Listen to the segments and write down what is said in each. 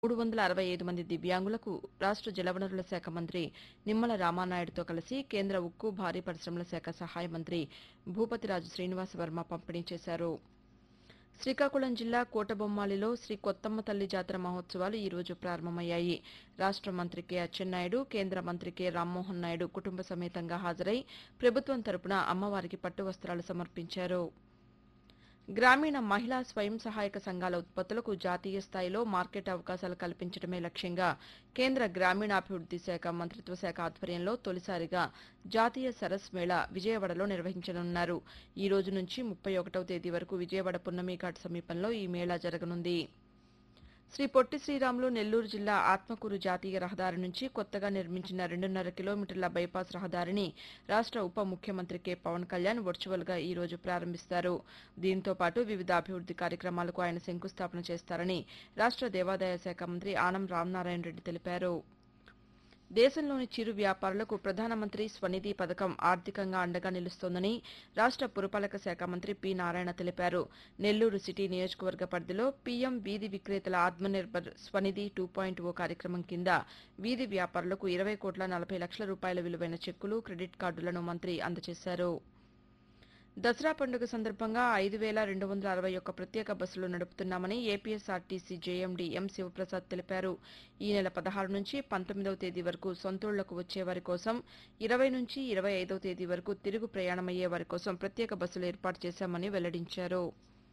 మూడు వందల అరవై ఐదు మంది దివ్యాంగులకు రాష్ట్ర జలవనరుల శాఖ మంత్రి నిమ్మల రామానాయుడుతో కలిసి కేంద్ర ఉక్కు భారీ పరిశ్రమల శాఖ సహాయ మంత్రి భూపతిరాజు శ్రీనివాస వర్మ పంపిణీ చేశారు శ్రీకాకుళం జిల్లా కోటబొమ్మాలిలో శ్రీ కొత్తమ్మ తల్లి జాతర మహోత్సవాలు ఈ రోజు ప్రారంభమయ్యాయి రాష్ట్ర మంత్రి కె అచ్చెన్నాయుడు కేంద్ర మంత్రి కె రామ్మోహన్ నాయుడు కుటుంబ సమేతంగా హాజరై ప్రభుత్వం తరపున అమ్మవారికి పట్టు వస్త్రాలు సమర్పించారు గ్రామీణ మహిళా స్వయం సహాయక సంఘాల ఉత్పత్తులకు జాతీయ స్థాయిలో మార్కెట్ అవకాశాలు కల్పించడమే లక్ష్యంగా కేంద్ర గ్రామీణాభివృద్ది శాఖ మంత్రిత్వ శాఖ ఆధ్వర్యంలో తొలిసారిగా జాతీయ సరస్ మేళా విజయవాడలో నిర్వహించనున్నారు ఈ రోజు నుంచి ముప్పై ఒకటవ తేదీ వరకు విజయవాడ పున్నమి ఘాట్ సమీపంలో ఈ మేళా జరగనుంది శ్రీ పొట్టి శ్రీరాములు నెల్లూరు జిల్లా ఆత్మకూరు జాతీయ రహదారి నుంచి కొత్తగా నిర్మించిన రెండున్నర కిలోమీటర్ల బైపాస్ రహదారిని రాష్ట్ర ఉప ముఖ్యమంత్రి కె పవన్ కళ్యాణ్ వర్చువల్ గా ఈ రోజు ప్రారంభిస్తారు దీంతో పాటు వివిధ అభివృద్ది కార్యక్రమాలకు ఆయన శంకుస్థాపన చేస్తారని రాష్ట్ర దేవాదాయ శాఖ మంత్రి ఆనం రామనారాయణ రెడ్డి తెలిపారు దేశంలోని చిరు వ్యాపారులకు ప్రధానమంత్రి స్వనిధి పథకం ఆర్థికంగా అండగా నిలుస్తోందని రాష్ట్ర పురపాలక శాఖ మంత్రి పి నారాయణ తెలిపారు నెల్లూరు సిటీ నియోజకవర్గ పరిధిలో పీఎం వీధి విక్రేతల Atmanirbhar Svanidhi two point O కార్యక్రమం కింద వీధి వ్యాపారులకు ఇరవై కోట్ల నలభై లక్షల రూపాయల విలువైన చెక్కులు క్రెడిట్ కార్డులను మంత్రి అందజేశారు దసరా పండుగ సందర్భంగా ఐదు వేల రెండు వందల అరవై ఒక్క ప్రత్యేక బస్సులు నడుపుతున్నామని ఏపీఎస్ఆర్టీసీ జేఎండీ ఎం శివప్రసాద్ తెలిపారు ఈ నెల పదహారు నుంచి పంతొమ్మిదవ తేదీ వరకు సొంతూళ్లకు వచ్చే వారి కోసం ఇరవై నుంచి ఇరవై ఐదవ తేదీ వరకు తిరుగు ప్రయాణమయ్యే వారి కోసం ప్రత్యేక బస్సులు ఏర్పాటు చేశామని వెల్లడించారు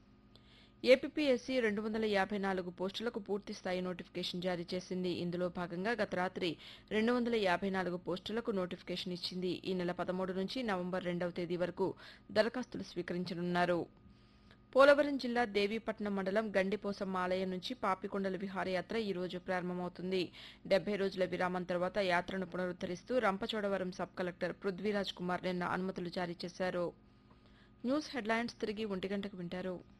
ఏపీఎస్సీ రెండు వందల యాభై నాలుగు పోస్టులకు పూర్తి స్థాయి నోటిఫికేషన్ జారీ చేసింది ఇందులో భాగంగా గత రాత్రి రెండు వందల యాభై నాలుగు పోస్టులకు నోటిఫికేషన్ ఇచ్చింది ఈ నెల పదమూడు నుంచి నవంబర్ రెండవ తేదీ వరకు దరఖాస్తులు స్వీకరించనున్నారు పోలవరం జిల్లా దేవీపట్నం మండలం గండిపోసమ్మ ఆలయం నుంచి పాపికొండల విహారయాత్ర ఈ రోజు ప్రారంభమవుతుంది డెబ్బై రోజుల విరామం తర్వాత యాత్రను పునరుద్దరిస్తూ రంపచోడవరం సబ్ కలెక్టర్ పృథ్వీరాజ్ కుమార్ నిన్న అనుమతులు జారీ చేశారు న్యూస్ హెడ్లైన్స్ తిరిగి ఒంటి గంటకు వింటారు